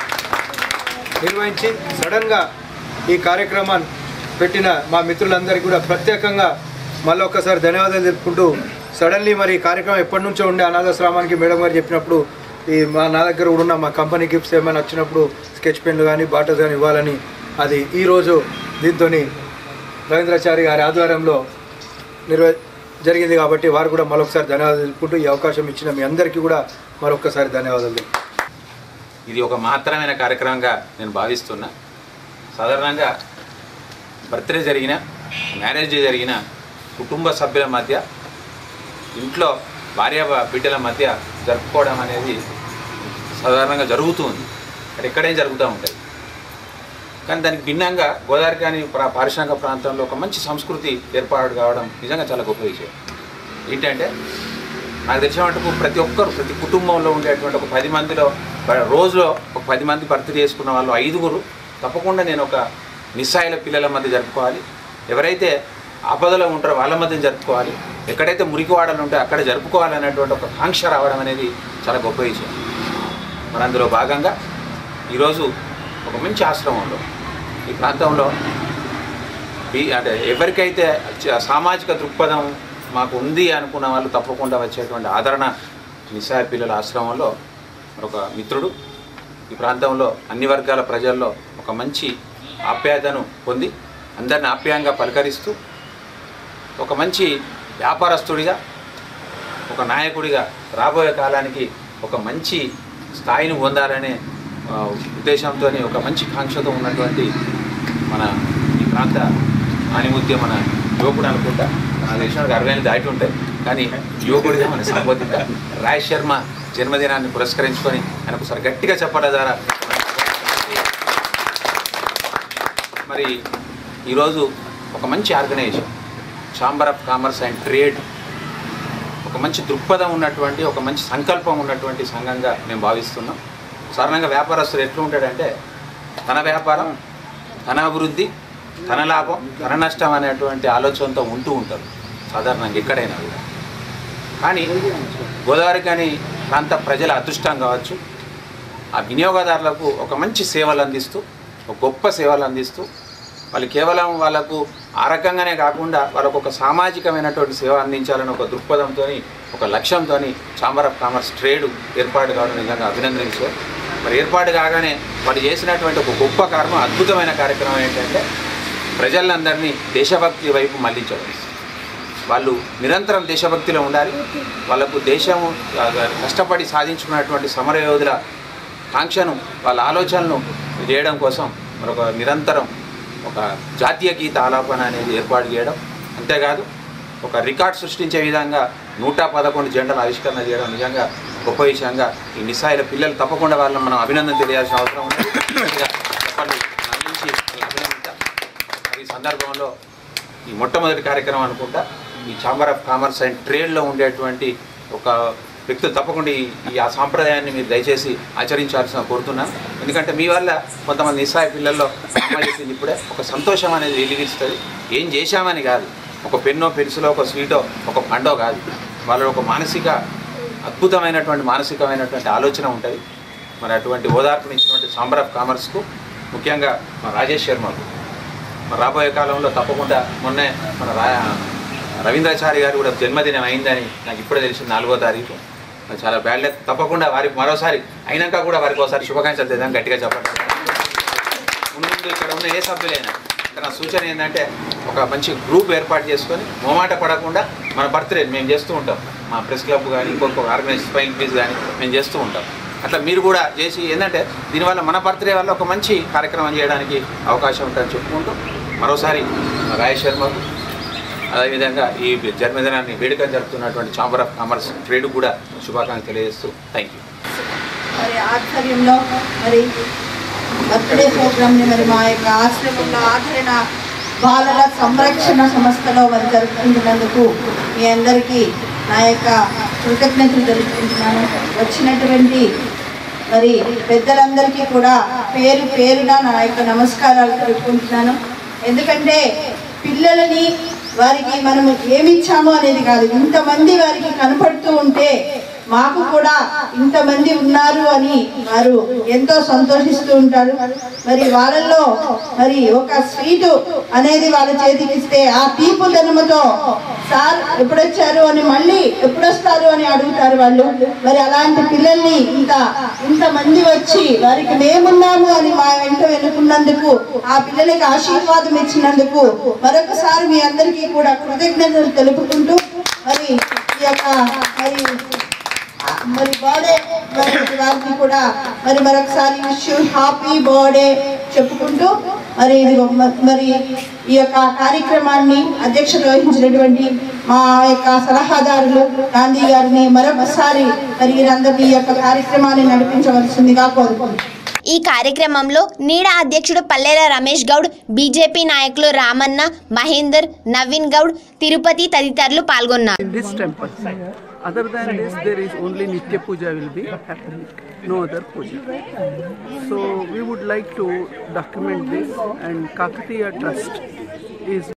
నిర్వహించి సడన్గా ఈ కార్యక్రమాన్ని పెట్టిన మా మిత్రులందరికీ కూడా ప్రత్యేకంగా మళ్ళీ ఒక్కసారి ధన్యవాదాలు తెలుపుకుంటూ సడన్లీ మరి ఈ కార్యక్రమం ఎప్పటి నుంచో ఉండే అనాథాశ్రమానికి మేడం గారు చెప్పినప్పుడు ఈ మా నా దగ్గర కూడా ఉన్న మా కంపెనీ గిఫ్ట్స్ ఏమైనా వచ్చినప్పుడు స్కెచ్ పెన్లు కానీ బాటల్స్ కానీ ఇవ్వాలని అది ఈరోజు దీంతో రవీంద్రాచారి గారి ఆధ్వర్యంలో నిర్వ జరిగింది కాబట్టి వారు కూడా మరొకసారి ధన్యవాదాలు తెలుపుకుంటూ ఈ అవకాశం ఇచ్చిన మీ అందరికీ కూడా మరొకసారి ధన్యవాదాలు తెలుపుకుంటున్నాను. ఇది ఒక మాత్రమైన కార్యక్రమంగా నేను భావిస్తున్నా సాధారణంగా బర్త్డే జరిగిన మ్యారేజ్ డే జరిగిన కుటుంబ సభ్యుల మధ్య ఇంట్లో భార్య బిడ్డల మధ్య జరుపుకోవడం అనేది సాధారణంగా జరుగుతుంది అది ఎక్కడేం జరుగుతూ ఉంటాయి కానీ దానికి భిన్నంగా గోదావరి కానీ ప్రా- పారిశ్రామిక ప్రాంతంలో ఒక మంచి సంస్కృతి ఏర్పాటు కావడం నిజంగా చాలా గొప్ప విషయం ఏంటంటే నాకు తెలిసిన మటుకు ప్రతి ఒక్కరు ప్రతి కుటుంబంలో ఉండేటువంటి ఒక పది మందిలో బ- రోజులో ఒక పది మంది బర్త్డే చేసుకున్న వాళ్ళు ఐదుగురు తప్పకుండా నేను ఒక నిస్సాయిల పిల్లల మధ్య జరుపుకోవాలి ఎవరైతే ఆపదలో ఉంటారో వాళ్ళ మధ్య జరుపుకోవాలి ఎక్కడైతే మురికివాడలు ఉంటే అక్కడ జరుపుకోవాలనేటువంటి ఒక కాంక్ష రావడం అనేది చాలా గొప్ప విషయం మరి అందులో భాగంగా ఈరోజు ఒక మంచి ఆశ్రమంలో ఈ ప్రాంతంలో ఈ- అంటే ఎవరికైతే చ- సామాజిక దృక్పథం మాకు ఉంది అనుకున్న వాళ్ళు తప్పకుండా వచ్చేటువంటి ఆదరణ నిస్సాయ పిల్లల ఆశ్రమంలో మరొక మిత్రుడు ఈ ప్రాంతంలో అన్ని వర్గాల ప్రజల్లో ఒక మంచి ఆప్యాయతను పొంది అందరిని ఆప్యాయంగా పలకరిస్తూ ఒక మంచి వ్యాపారస్తుడిగా ఒక నాయకుడిగా రాబోయే కాలానికి ఒక మంచి స్థాయిని పొందాలనే ఆ, ఉద్దేశంతో ఒక మంచి కాంక్షతో ఉన్నటువంటి మన ఈ ప్రాంత ఆనిముత్యం మన యువకుడు అనుకుంటా నాకు తెలిసినకు అరవై ఏళ్ళు దాటి ఉంటాయి కానీ యువకుడిగా మన సంబోధిత రాయ్ శర్మ జన్మదినాన్ని పురస్కరించుకొని ఆయనకు ఒకసారి గట్టిగా చెప్పడం ద్వారా మరి ఈరోజు ఒక మంచి organisation chamber of commerce and trade ఒక మంచి దృక్పథం ఉన్నటువంటి ఒక మంచి సంకల్పం ఉన్నటువంటి సంఘంగా మేము భావిస్తున్నాం సాధారణంగా వ్యాపారస్తులు ఎట్లా ఉంటాడంటే తన వ్యాపారం తన అభివృద్ధి తన లాభం తన నష్టం అనేటువంటి ఆలోచనతో ఉంటూ ఉంటారు సాధారణంగా ఎక్కడైనా కూడా కానీ గోదావరి కానీ ప్రాంత ప్రజల అదృష్టం కావచ్చు ఆ వినియోగదారులకు ఒక మంచి సేవలు అందిస్తూ ఒక గొప్ప సేవలు అందిస్తూ వాళ్ళు కేవలం వాళ్ళకు ఆ రకంగానే కాకుండా వాళ్ళకు ఒక సామాజికమైనటువంటి సేవ అందించాలని ఒక దృక్పథంతో ఒక లక్ష్యంతో ఛాంబర్ ఆఫ్ కామర్స్ ట్రేడ్ ఏర్పాటు కావడం నిజంగా అభినందించారు మరి ఏర్పాటు కాగానే వాళ్ళు చేసినటువంటి ఒక గొప్ప కారణం అద్భుతమైన కార్యక్రమం ఏంటంటే ప్రజలందరినీ దేశభక్తి వైపు మళ్లించడం వాళ్ళు నిరంతరం దేశభక్తిలో ఉండాలి వాళ్ళకు దేశము ఆ, కష్టపడి సాధించుకున్నటువంటి సమరయోధుల కాంక్షను వాళ్ళ ఆలోచనలను చేయడం కోసం మరొక నిరంతరం ఒక జాతీయ గీత ఆలాపన అనేది ఏర్పాటు చేయడం అంతేకాదు ఒక రికార్డ్ సృష్టించే విధంగా నూట పదకొండు జెండల ఆవిష్కరణ చేయడం నిజంగా గొప్ప విషయంగా ఈ నిస్సాయిల పిల్లలు తప్పకుండా వాళ్ళని మనం అభినందన తెలియాల్సిన అవసరం ఉంది ఇక చెప్పండి అందించి సందర్భంలో ఈ మొట్టమొదటి కార్యక్రమం అనుకుంటా ఈ ఛాంబర్ ఆఫ్ కామర్స్ అండ్ ట్రేడ్లో ఉండేటువంటి ఒక వ్యక్తులు తప్పకుండా ఈ ఈ ఆ సాంప్రదాయాన్ని మీరు దయచేసి ఆచరించాల్సిన కోరుతున్నాను ఎందుకంటే మీ వల్ల కొంతమంది నిస్సాయ పిల్లల్లో అమ్మ చెప్పింది ఇప్పుడే ఒక సంతోషం అనేది వెలిగిస్తుంది ఏం చేశామని కాదు ఒక పెన్నో పెన్సిలో ఒక స్వీటో ఒక పండో కాదు వాళ్ళ ఒక మానసిక అద్భుతమైనటువంటి మానసికమైనటువంటి ఆలోచన ఉంటుంది మరి అటువంటి ఓదార్పునిచ్చినటువంటి ఛాంబర్ ఆఫ్ కామర్స్కు ముఖ్యంగా మా రాజేష్ శర్మకు మరి రాబోయే కాలంలో తప్పకుండా మొన్నే మన రా రవీంద్రాచారి గారు కూడా జన్మదినం అయిందని నాకు ఇప్పుడే తెలిసింది నాలుగో తారీఖు మరి చాలా బ్యాడ్ లక్ తప్పకుండా వారికి మరోసారి అయినాక కూడా వారికి ఒకసారి శుభాకాంక్షలు తెద్దాం గట్టిగా చెప్పండి ముందు ముందు ఇక్కడ ఉన్న ఏ సభ్యులైనా ఇక్కడ నా సూచన ఏంటంటే ఒక మంచి గ్రూప్ ఏర్పాటు చేసుకొని మొమాట పడకుండా మన బర్త్డే మేము చేస్తూ ఉంటాం మా ప్రెస్ క్లబ్ కానీ ఇంకొక ఆర్గనైజ్ స్పైన్ పీస్ కానీ మేము చేస్తూ ఉంటాం అట్లా మీరు కూడా చేసి ఏంటంటే దీనివల్ల మన బర్త్డే వల్ల ఒక మంచి కార్యక్రమం చేయడానికి అవకాశం ఉంటుందని చెప్పుకుంటూ మరోసారి రాయేష్ శర్మకు అదేవిధంగా ఈ జన్మదినాన్ని వేడుక జరుపుతున్నటువంటి ఛాంబర్ ఆఫ్ కామర్స్ ట్రేడ్ కూడా శుభాకాంక్షలు తెలియజేస్తూ థ్యాంక్ యూ మరి ఆధ్వర్యంలో మరి బర్త్డే ప్రోగ్రామ్ని మరి మా యొక్క ఆశ్రమంలో ఆదరణ బాలల సంరక్షణ సంస్థలో మరి జరుపుకుంటున్నందుకు మీ అందరికీ నా యొక్క కృతజ్ఞతలు తెలుపుకుంటున్నాను వచ్చినటువంటి మరి పెద్దలందరికీ కూడా పేరు పేరున నా యొక్క నమస్కారాలు తెలుపుకుంటున్నాను ఎందుకంటే పిల్లలని వారికి మనము ఏమిచ్చాము అనేది కాదు ఇంతమంది వారికి కనపడుతూ ఉంటే మాకు కూడా ఇంతమంది ఉన్నారు అని వారు ఎంతో సంతోషిస్తూ ఉంటారు మరి వాళ్ళల్లో మరి ఒక స్వీటు అనేది వాళ్ళ చేతికి ఇస్తే ఆ తీపు ధనముతో సార్ ఎప్పుడొచ్చారు అని మళ్ళీ ఎప్పుడొస్తారు అని అడుగుతారు వాళ్ళు మరి అలాంటి పిల్లల్ని ఇంత ఇంతమంది వచ్చి వారికి మేమున్నాము అని మా వెంట వెనుకున్నందుకు ఆ పిల్లలకి ఆశీర్వాదం ఇచ్చినందుకు మరొకసారి మీ అందరికీ కూడా కృతజ్ఞతలు తెలుపుకుంటూ మరి ఈ యొక్క మరి మరి బర్త్డే మరి వారికి కూడా మరి మరొకసారి విష్ హ్యాపీ బర్త్డే చెప్పుకుంటూ మరి ఇది మ- మరి ఈ యొక్క కార్యక్రమాన్ని అధ్యక్షత వహించినటువంటి మా యొక్క సలహాదారులు గాంధీ గారిని మరొకసారి మరి వీరందరినీ ఈ యొక్క కార్యక్రమాన్ని నడిపించవలసిందిగా కోరుకుంటున్నాను ఈ కార్యక్రమంలో నీడ అధ్యక్షుడు పల్లెల రమేష్ గౌడ్ బీజేపీ నాయకులు రామన్న మహేందర్ నవీన్ గౌడ్ తిరుపతి తదితరులు పాల్గొన్నారు in this temple. Other than this, there is only Nitya Puja will be happening, no other puja. So we would like to document this and Kakatiya Trust is